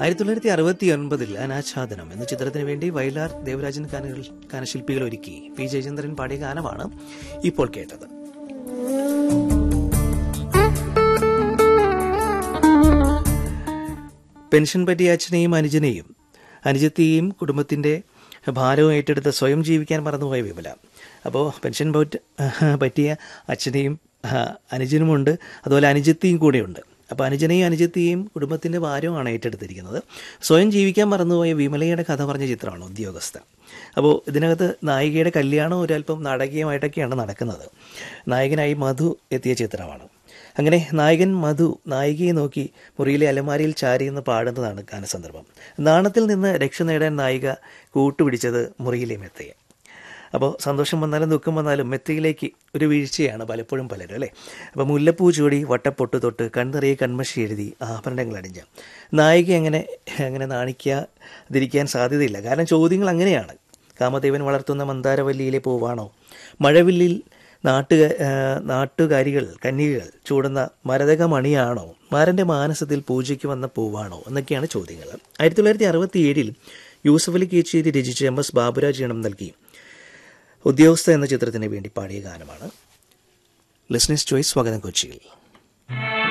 ആയിരത്തി തൊള്ളായിരത്തി അറുപത്തി ഒൻപതിൽ അനാച്ഛാദനം എന്ന ചിത്രത്തിന് വേണ്ടി വയലാർ ദേവരാജൻ ഗാന- ഗാനശില്പികൾ ഒരുക്കി പി ജയചന്ദ്രൻ പാടിയ ഗാനമാണ് ഇപ്പോൾ കേട്ടത് പെൻഷൻ പറ്റിയ അച്ഛനെയും അനുജനെയും അനുജത്തെയും കുടുംബത്തിന്റെ ഭാരവും ഏറ്റെടുത്ത് സ്വയം ജീവിക്കാൻ മറന്നുപോയ വിമല അപ്പോൾ പെൻഷൻ പറ്റ- പറ്റിയ അച്ഛനെയും ആ, അനുജനുമുണ്ട് അതുപോലെ അനുജത്തിയും കൂടെയുണ്ട് അപ്പോൾ അനുജനെയും അനുജത്തിയും കുടുംബത്തിൻ്റെ ഭാരവുമാണ് ഏറ്റെടുത്തിരിക്കുന്നത് സ്വയം ജീവിക്കാൻ മറന്നുപോയ വിമലയുടെ കഥ പറഞ്ഞ ചിത്രമാണ് ഉദ്യോഗസ്ഥ അപ്പോൾ ഇതിനകത്ത് നായികയുടെ കല്യാണം ഒരല്പം നാടകീയമായിട്ടൊക്കെയാണ് നടക്കുന്നത് നായകനായി മധു എത്തിയ ചിത്രമാണ് അങ്ങനെ നായകൻ മധു നായികയെ നോക്കി മുറിയിലെ അലമാരിയിൽ ചാരിയെന്ന് പാടുന്നതാണ് ഗാനസന്ദർഭം നാണത്തിൽ നിന്ന് രക്ഷ നേടാൻ നായിക കൂട്ടുപിടിച്ചത് മുറിയിലെ മെത്തയെ അപ്പോൾ സന്തോഷം വന്നാലും ദുഃഖം വന്നാലും മെത്തയിലേക്ക് ഒരു വീഴ്ചയാണ് പലപ്പോഴും പലരും അല്ലേ അപ്പോൾ മുല്ലപ്പൂ ചൂടി വട്ടപ്പൊട്ട് തൊട്ട് കൺനിറയെ കൺമഷി എഴുതി ആഭരണങ്ങൾ അണിഞ്ഞ നായിക അങ്ങനെ അങ്ങനെ നാണിക്കാതിരിക്കാൻ സാധ്യതയില്ല കാരണം ചോദ്യങ്ങൾ അങ്ങനെയാണ് കാമദേവൻ വളർത്തുന്ന മന്ദാരവല്ലിയിലെ പൂവാണോ മഴവില്ലിൽ നാട്ടുക ആ, നാട്ടുകാരികൾ കന്യകകൾ ചൂടുന്ന മരതക മണിയാണോ മാരൻ്റെ മാനസത്തിൽ പൂജയ്ക്ക് വന്ന പൂവാണോ എന്നൊക്കെയാണ് ചോദ്യങ്ങൾ ആയിരത്തി തൊള്ളായിരത്തി അറുപത്തി ഏഴിൽ യൂസഫ് അലി കേച്ചേരി രചിച്ച് എം എസ് ബാബുരാജ് ഈണം നൽകി ഉദ്യോഗസ്ഥ എന്ന ചിത്രത്തിന് വേണ്ടി പാടിയ ഗാനമാണ് ലിസ്നേഴ്സ് ചോയ്സ് സ്വാഗതം കൊച്ചിയിൽ